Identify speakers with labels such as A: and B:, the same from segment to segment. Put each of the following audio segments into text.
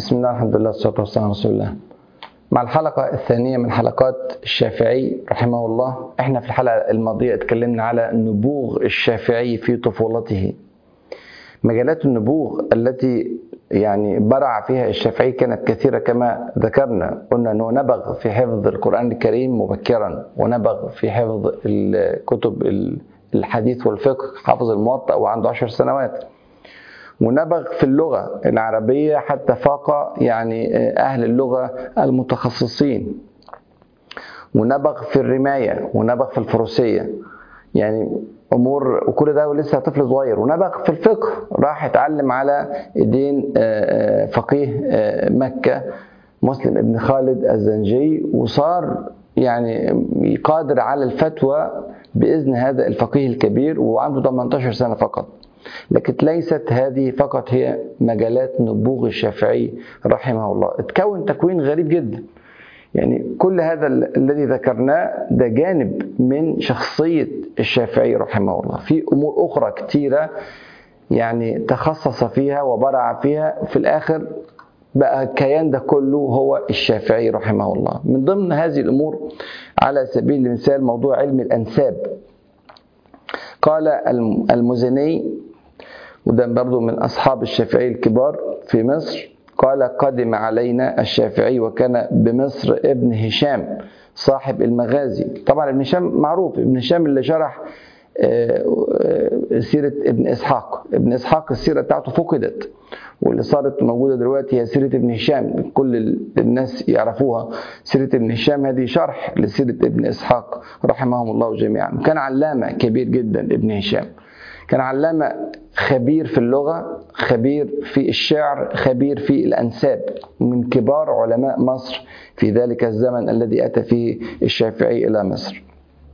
A: بسم الله الحمد لله والصلاة والسلام على رسول الله مع الحلقة الثانية من حلقات الشافعي رحمه الله احنا في الحلقة الماضية اتكلمنا على نبوغ الشافعي في طفولته مجالات النبوغ التي يعني برع فيها الشافعي كانت كثيرة كما ذكرنا قلنا أنه نبغ في حفظ القرآن الكريم مبكرا ونبغ في حفظ الكتب الحديث والفقه حافظ الموطأ وعنده عشر سنوات ونبغ في اللغة العربية حتى فاق يعني أهل اللغة المتخصصين ونبغ في الرماية ونبغ في الفروسية يعني امور وكل ده ولسه طفل صغير ونبغ في الفقه راح اتعلم على ايدين فقيه مكه مسلم ابن خالد الزنجي وصار يعني قادر على الفتوى باذن هذا الفقيه الكبير وعنده 18 سنه فقط لكن ليست هذه فقط هي مجالات نبوغ الشافعي رحمه الله اتكون تكوين غريب جدا يعني كل هذا الذي ذكرناه ده جانب من شخصية الشافعي رحمه الله في أمور أخرى كتيرة يعني تخصص فيها وبرع فيها في الآخر بقى الكيان ده كله هو الشافعي رحمه الله من ضمن هذه الأمور على سبيل المثال موضوع علم الأنساب قال المزني وده برضو من أصحاب الشافعي الكبار في مصر قال قدم علينا الشافعي وكان بمصر ابن هشام صاحب المغازي طبعا ابن هشام معروف ابن هشام اللي شرح سيرة ابن إسحاق ابن إسحاق السيرة بتاعته فقدت واللي صارت موجودة دلوقتي هي سيرة ابن هشام كل الناس يعرفوها سيرة ابن هشام هذه شرح لسيرة ابن إسحاق رحمهم الله جميعا كان علامة كبير جدا ابن هشام كان علامة خبير في اللغة خبير في الشعر خبير في الأنساب من كبار علماء مصر في ذلك الزمن الذي أتى فيه الشافعي إلى مصر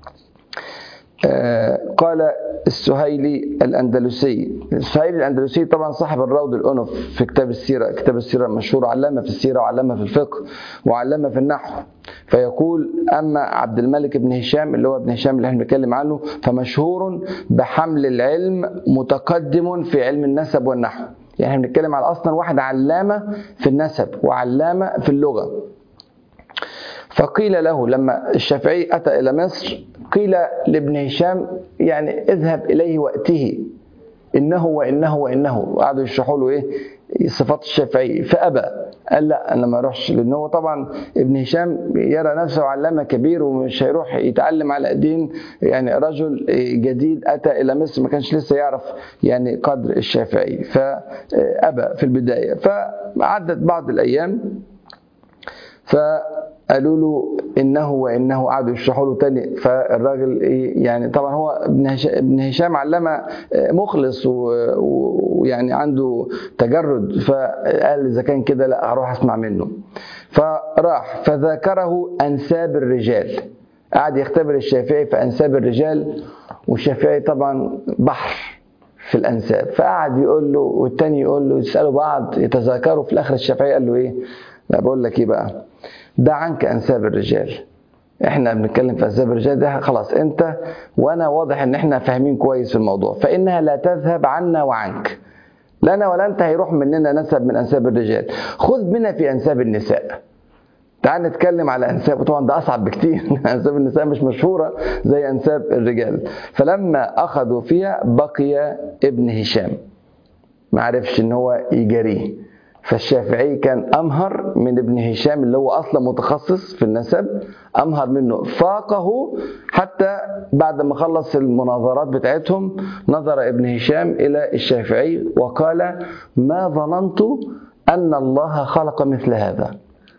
A: قال السهيلي الأندلسي السهيلي الأندلسي طبعا صاحب الروض الأنف في كتاب السيرة كتاب السيرة المشهور علامة في السيرة وعلامة في الفقه وعلامة في النحو فيقول أما عبد الملك بن هشام اللي هو ابن هشام اللي احنا بنتكلم عنه فمشهور بحمل العلم متقدم في علم النسب والنحو يعني احنا بنتكلم على أصلا واحد علامة في النسب وعلامة في اللغة فقيل له لما الشافعي أتى إلى مصر قيل لابن هشام يعني اذهب إليه وأته إنه وإنه وإنه وقعدوا يشرحوا له إيه صفات الشافعي فأبى قال لا أنا ما أروحش لأن هو طبعا ابن هشام يرى نفسه علامة كبير ومش هيروح يتعلم على أيدين يعني رجل جديد أتى إلى مصر ما كانش لسه يعرف يعني قدر الشافعي فأبى في البداية فعدت بعض الأيام فقالوا له انه وانه قعدوا يشرحوا له تاني فالراجل يعني طبعا هو ابن هشام, ابن هشام علامه مخلص ويعني عنده تجرد فقال اذا كان كده لا هروح اسمع منه فراح فذاكره انساب الرجال قعد يختبر الشافعي في انساب الرجال والشافعي طبعا بحر في الانساب فقعد يقول له والتاني يقول له يسالوا بعض يتذاكروا في الاخر الشافعي قال له ايه لا بقول لك ايه بقى دع عنك انساب الرجال احنا بنتكلم في انساب الرجال ده خلاص انت وانا واضح ان احنا فاهمين كويس في الموضوع فانها لا تذهب عنا وعنك لنا ولا انت هيروح مننا نسب من انساب الرجال خذ بنا في انساب النساء تعال نتكلم على انساب طبعا ده اصعب بكتير انساب النساء مش مشهوره زي انساب الرجال فلما اخذوا فيها بقي ابن هشام ما عرفش ان هو يجاريه فالشافعي كان امهر من ابن هشام اللي هو اصلا متخصص في النسب امهر منه فاقه حتى بعد ما خلص المناظرات بتاعتهم نظر ابن هشام الى الشافعي وقال ما ظننت ان الله خلق مثل هذا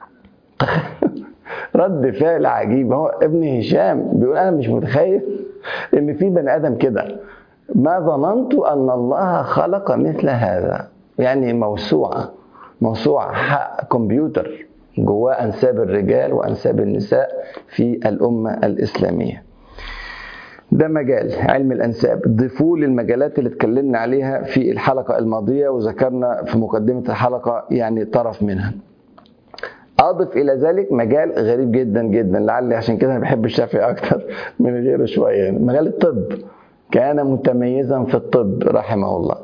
A: رد فعل عجيب هو ابن هشام بيقول انا مش متخيل ان في بني ادم كده ما ظننت ان الله خلق مثل هذا يعني موسوعه موسوعة حق كمبيوتر جواه أنساب الرجال وأنساب النساء في الأمة الإسلامية ده مجال علم الأنساب ضيفوه للمجالات اللي اتكلمنا عليها في الحلقة الماضية وذكرنا في مقدمة الحلقة يعني طرف منها أضف إلى ذلك مجال غريب جدا جدا لعلي عشان كده أنا بحب الشافعي أكتر من غيره شوية يعني مجال الطب كان متميزا في الطب رحمه الله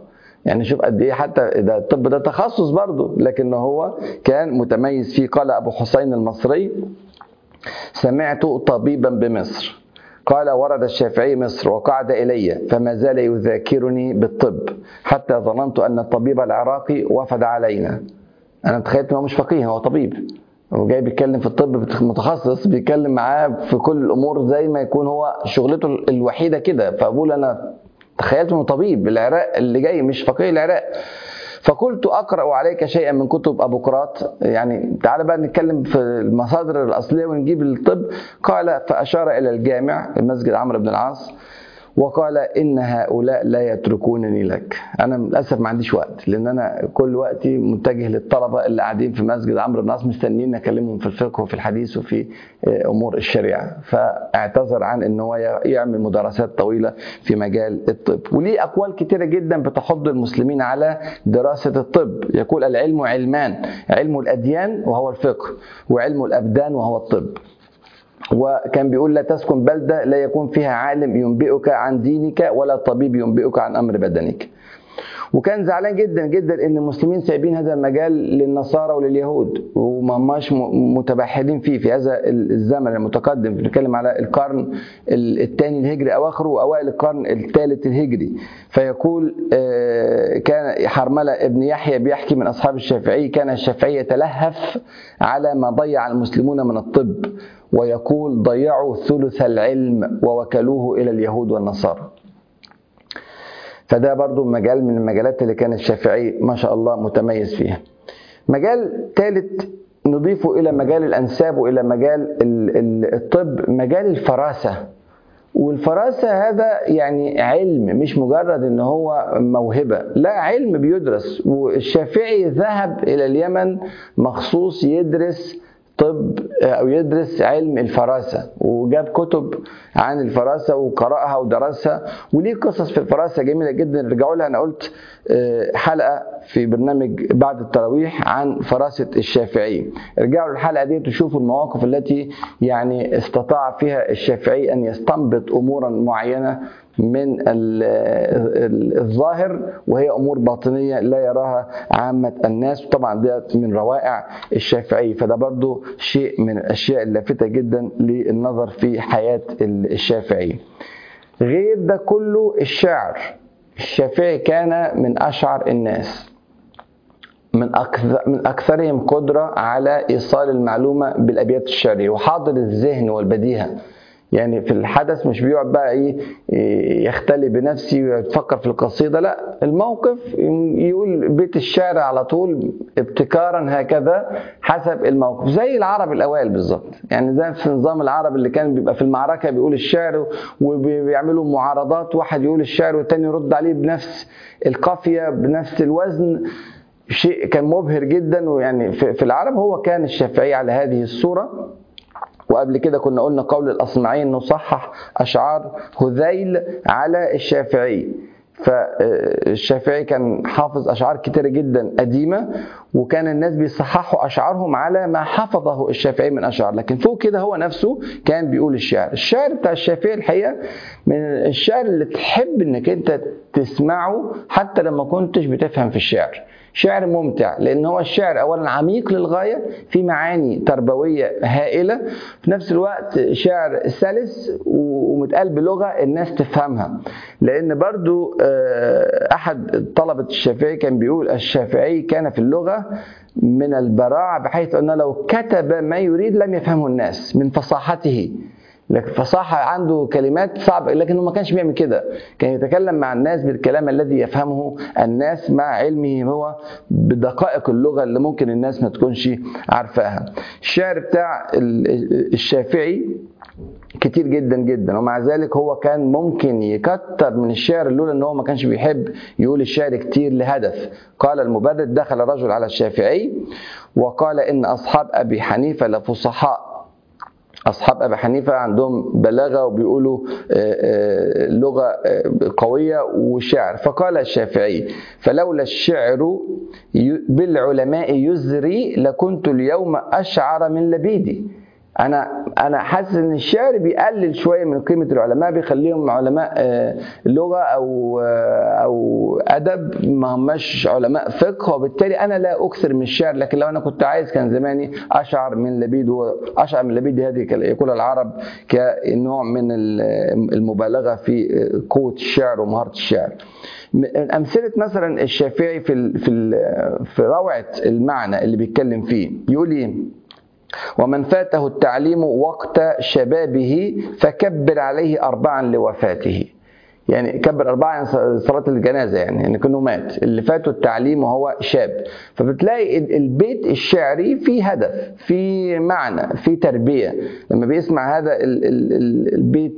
A: يعني شوف قد ايه حتى ده الطب ده تخصص برضه لكن هو كان متميز فيه قال ابو حسين المصري سمعت طبيبا بمصر قال ورد الشافعي مصر وقعد إلي فما زال يذاكرني بالطب حتى ظننت أن الطبيب العراقي وفد علينا أنا تخيلت أنه مش فقيه هو طبيب هو جاي بيتكلم في الطب متخصص بيتكلم معاه في كل الأمور زي ما يكون هو شغلته الوحيدة كده فأقول أنا تخيلت انه طبيب العراق اللي جاي مش فقيه العراق فقلت اقرا عليك شيئا من كتب ابو قراط يعني تعال بقى نتكلم في المصادر الاصليه ونجيب الطب قال فاشار الى الجامع المسجد عمرو بن العاص وقال ان هؤلاء لا يتركونني لك انا للاسف ما عنديش وقت لان انا كل وقتي متجه للطلبه اللي قاعدين في مسجد عمرو بن العاص مستنيين اكلمهم في الفقه وفي الحديث وفي امور الشريعه فاعتذر عن ان هو يعمل مدرسات طويله في مجال الطب وليه اقوال كثيره جدا بتحض المسلمين على دراسه الطب يقول العلم علمان علم الاديان وهو الفقه وعلم الابدان وهو الطب وكان بيقول لا تسكن بلدة لا يكون فيها عالم ينبئك عن دينك ولا طبيب ينبئك عن أمر بدنك وكان زعلان جدا جدا ان المسلمين سايبين هذا المجال للنصارى ولليهود وما ماش متبحرين فيه في هذا الزمن المتقدم بنتكلم على القرن الثاني الهجري اواخره واوائل القرن الثالث الهجري فيقول كان حرمله ابن يحيى بيحكي من اصحاب الشافعي كان الشافعي يتلهف على ما ضيع المسلمون من الطب ويقول ضيعوا ثلث العلم ووكلوه الى اليهود والنصارى فده برضو مجال من المجالات اللي كان الشافعي ما شاء الله متميز فيها مجال ثالث نضيفه إلى مجال الأنساب وإلى مجال الطب مجال الفراسة والفراسة هذا يعني علم مش مجرد ان هو موهبة لا علم بيدرس والشافعي ذهب الى اليمن مخصوص يدرس طب او يدرس علم الفراسه وجاب كتب عن الفراسه وقراها ودرسها وليه قصص في الفراسه جميله جدا ارجعوا لها انا قلت حلقه في برنامج بعد التراويح عن فراسه الشافعي ارجعوا للحلقه دي تشوفوا المواقف التي يعني استطاع فيها الشافعي ان يستنبط امورا معينه من الظاهر وهي امور باطنيه لا يراها عامه الناس طبعا ديت من روائع الشافعي فده برضو شيء من الاشياء اللافته جدا للنظر في حياه الشافعي غير ده كله الشعر الشافعي كان من اشعر الناس من أكثر من أكثرهم قدرة على إيصال المعلومة بالأبيات الشعرية وحاضر الذهن والبديهة يعني في الحدث مش بيقعد بقى ايه يختلي بنفسه ويفكر في القصيده لا الموقف يقول بيت الشعر على طول ابتكارا هكذا حسب الموقف زي العرب الاوائل بالظبط يعني زي في نظام العرب اللي كان بيبقى في المعركه بيقول الشعر وبيعملوا معارضات واحد يقول الشعر والتاني يرد عليه بنفس القافيه بنفس الوزن شيء كان مبهر جدا ويعني في العرب هو كان الشافعي على هذه الصوره وقبل كده كنا قلنا قول الأصمعي أنه صحح أشعار هذيل على الشافعي فالشافعي كان حافظ أشعار كتيرة جدا قديمة وكان الناس بيصححوا أشعارهم على ما حفظه الشافعي من أشعار لكن فوق كده هو نفسه كان بيقول الشعر الشعر بتاع الشافعي الحقيقة من الشعر اللي تحب انك انت تسمعه حتى لما كنتش بتفهم في الشعر شعر ممتع لان هو الشعر اولا عميق للغايه في معاني تربويه هائله في نفس الوقت شعر سلس ومتقال بلغه الناس تفهمها لان برضو احد طلبه الشافعي كان بيقول الشافعي كان في اللغه من البراعه بحيث انه لو كتب ما يريد لم يفهمه الناس من فصاحته لكن فصاحة عنده كلمات صعبة لكنه ما كانش بيعمل كده كان يتكلم مع الناس بالكلام الذي يفهمه الناس مع علمه هو بدقائق اللغة اللي ممكن الناس ما تكونش عارفاها الشعر بتاع الشافعي كتير جدا جدا ومع ذلك هو كان ممكن يكتر من الشعر لولا ان هو ما كانش بيحب يقول الشعر كتير لهدف قال المبرد دخل رجل على الشافعي وقال ان اصحاب ابي حنيفه لفصحاء اصحاب ابي حنيفه عندهم بلاغه وبيقولوا لغه قويه وشعر فقال الشافعي فلولا الشعر بالعلماء يزري لكنت اليوم اشعر من لبيدي انا انا حاسس ان الشعر بيقلل شويه من قيمه العلماء بيخليهم علماء آه، لغه او آه، او ادب ما هماش علماء فقه وبالتالي انا لا اكثر من الشعر لكن لو انا كنت عايز كان زماني اشعر من لبيد اشعر من لبيد هذه يقول العرب كنوع من المبالغه في قوه الشعر ومهاره الشعر امثله مثلا الشافعي في ال في ال في روعه المعنى اللي بيتكلم فيه يقول ايه ومن فاته التعليم وقت شبابه فكبر عليه أربعا لوفاته يعني كبر أربعة يعني صلاة الجنازة يعني يعني كأنه مات اللي فاته التعليم وهو شاب فبتلاقي البيت الشعري فيه هدف فيه معنى فيه تربية لما بيسمع هذا البيت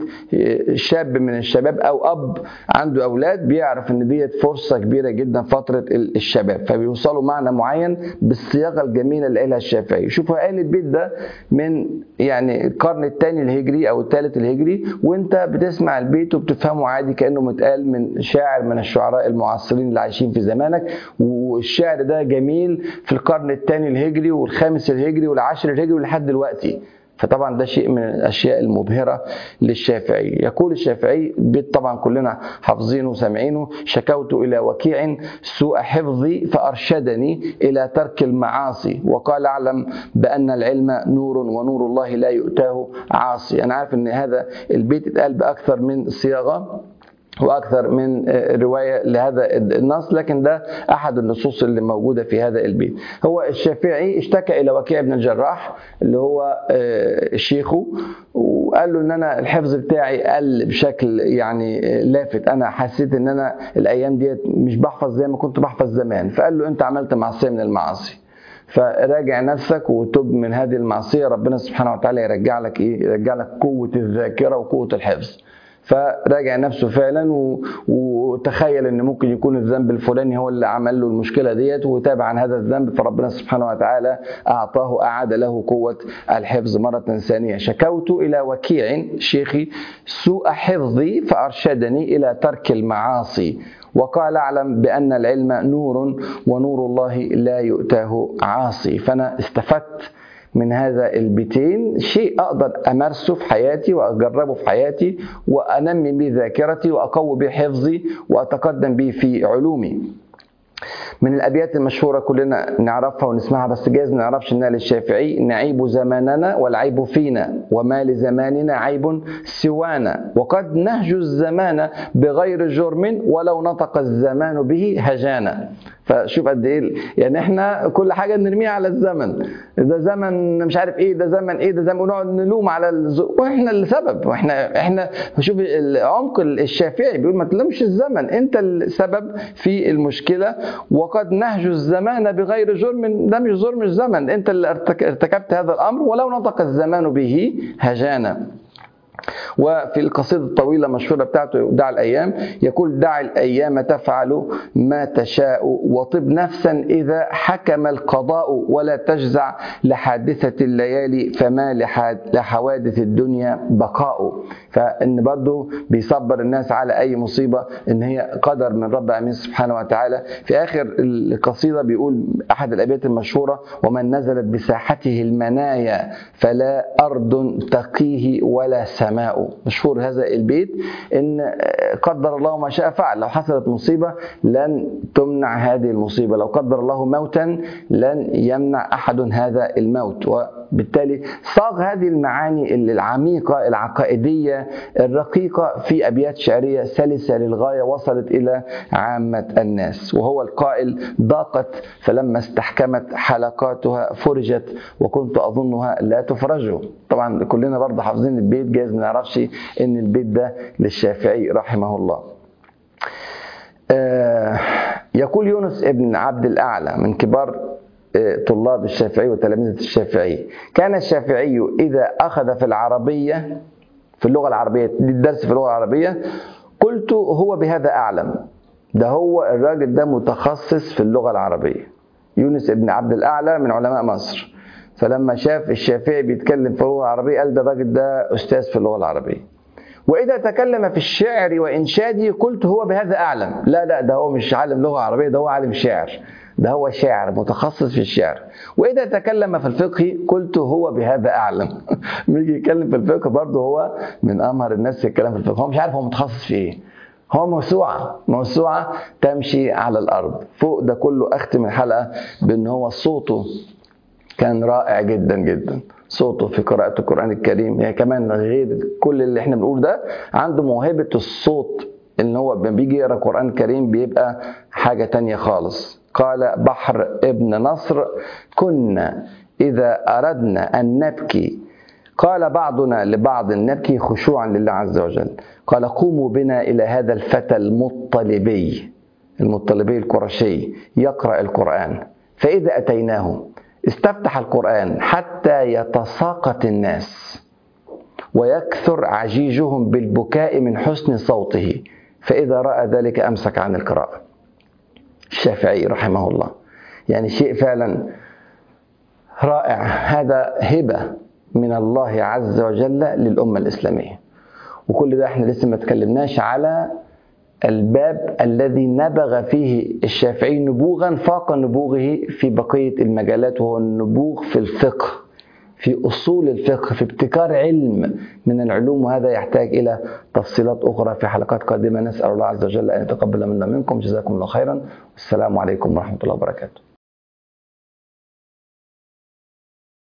A: شاب من الشباب أو أب عنده أولاد بيعرف إن ديت فرصة كبيرة جدا فترة الشباب فبيوصلوا معنى معين بالصياغة الجميلة اللي قالها الشافعي شوفوا قال البيت ده من يعني القرن الثاني الهجري أو الثالث الهجري وأنت بتسمع البيت وبتفهمه عادي كانه متقال من شاعر من الشعراء المعاصرين اللي عايشين في زمانك والشعر ده جميل في القرن الثاني الهجري والخامس الهجري والعاشر الهجري ولحد دلوقتي فطبعا ده شيء من الاشياء المبهره للشافعي يقول الشافعي بيت طبعا كلنا حافظينه وسامعينه شكوت الى وكيع سوء حفظي فارشدني الى ترك المعاصي وقال اعلم بان العلم نور ونور الله لا يؤتاه عاصي انا عارف ان هذا البيت اتقال باكثر من صياغه واكثر من روايه لهذا النص لكن ده احد النصوص اللي موجوده في هذا البيت هو الشافعي اشتكى الى وكيع بن الجراح اللي هو شيخه وقال له ان انا الحفظ بتاعي قل بشكل يعني لافت انا حسيت ان انا الايام ديت مش بحفظ زي ما كنت بحفظ زمان فقال له انت عملت معصيه من المعاصي فراجع نفسك وتب من هذه المعصيه ربنا سبحانه وتعالى يرجع لك ايه يرجع لك قوه الذاكره وقوه الحفظ فراجع نفسه فعلا و... وتخيل ان ممكن يكون الذنب الفلاني هو اللي عمل له المشكله ديت وتاب عن هذا الذنب فربنا سبحانه وتعالى اعطاه اعاد له قوه الحفظ مره ثانيه شكوت الى وكيع شيخي سوء حفظي فارشدني الى ترك المعاصي وقال اعلم بان العلم نور ونور الله لا يؤتاه عاصي فانا استفدت من هذا البيتين شيء اقدر امارسه في حياتي واجربه في حياتي وانمي به ذاكرتي واقوي به حفظي واتقدم به في علومي من الابيات المشهوره كلنا نعرفها ونسمعها بس جايز ما نعرفش انها للشافعي نعيب زماننا والعيب فينا وما لزماننا عيب سوانا وقد نهج الزمان بغير جرم ولو نطق الزمان به هجانا فشوف قد ايه يعني احنا كل حاجه نرميها على الزمن ده زمن مش عارف ايه ده زمن ايه ده زمن ونقعد نلوم على الز... واحنا السبب واحنا احنا شوف العمق الشافعي بيقول ما تلومش الزمن انت السبب في المشكله وقد نهج الزمان بغير جرم ده مش ظلم الزمن انت اللي ارتكبت هذا الامر ولو نطق الزمان به هجانا وفي القصيدة الطويلة المشهورة بتاعته دع الأيام يقول دع الأيام تفعل ما تشاء وطب نفسا إذا حكم القضاء ولا تجزع لحادثة الليالي فما لحوادث الدنيا بقاء فإن برضه بيصبر الناس على أي مصيبة إن هي قدر من رب العالمين سبحانه وتعالى في آخر القصيدة بيقول أحد الأبيات المشهورة ومن نزلت بساحته المنايا فلا أرض تقيه ولا سماء السماء مشهور هذا البيت ان قدر الله ما شاء فعل لو حصلت مصيبه لن تمنع هذه المصيبه لو قدر الله موتا لن يمنع احد هذا الموت وبالتالي صاغ هذه المعاني العميقه العقائديه الرقيقه في ابيات شعريه سلسه للغايه وصلت الى عامه الناس وهو القائل ضاقت فلما استحكمت حلقاتها فرجت وكنت اظنها لا تفرج طبعا كلنا برضه حافظين البيت جايز ما نعرفش ان البيت ده للشافعي رحمه الله آه يقول يونس ابن عبد الاعلى من كبار طلاب الشافعي وتلامذة الشافعي كان الشافعي إذا أخذ في العربية في اللغة العربية الدرس في اللغة العربية قلت هو بهذا أعلم ده هو الراجل ده متخصص في اللغة العربية يونس ابن عبد الأعلى من علماء مصر فلما شاف الشافعي بيتكلم في اللغة العربية قال ده الراجل ده أستاذ في اللغة العربية وإذا تكلم في الشعر وإنشاده قلت هو بهذا أعلم لا لا ده هو مش عالم لغة عربية ده هو عالم شعر ده هو شاعر متخصص في الشعر واذا تكلم في الفقه قلت هو بهذا اعلم بيجي يتكلم في الفقه برضه هو من امهر الناس في الكلام في الفقه هو مش عارف هو متخصص في ايه هو موسوعة موسوعة تمشي على الأرض فوق ده كله أختم الحلقة بأن هو صوته كان رائع جدا جدا صوته في قراءة القرآن الكريم يعني كمان غير كل اللي احنا بنقول ده عنده موهبة الصوت ان هو لما بيجي يقرا القرآن الكريم بيبقى حاجة تانية خالص قال بحر ابن نصر كنا إذا أردنا أن نبكي قال بعضنا لبعض نبكي خشوعا لله عز وجل قال قوموا بنا إلى هذا الفتى المطلبي المطلبي القرشي يقرأ القرآن فإذا أتيناه استفتح القرآن حتى يتساقط الناس ويكثر عجيجهم بالبكاء من حسن صوته فإذا رأى ذلك أمسك عن القراءة الشافعي رحمه الله يعني شيء فعلا رائع هذا هبة من الله عز وجل للأمة الإسلامية وكل ده احنا لسه ما تكلمناش على الباب الذي نبغ فيه الشافعي نبوغا فاق نبوغه في بقية المجالات وهو النبوغ في الفقه في أصول الفقه في ابتكار علم من العلوم وهذا يحتاج إلى تفصيلات أخرى في حلقات قادمة نسأل الله عز وجل أن يتقبل منا منكم جزاكم الله خيرا والسلام عليكم ورحمة الله وبركاته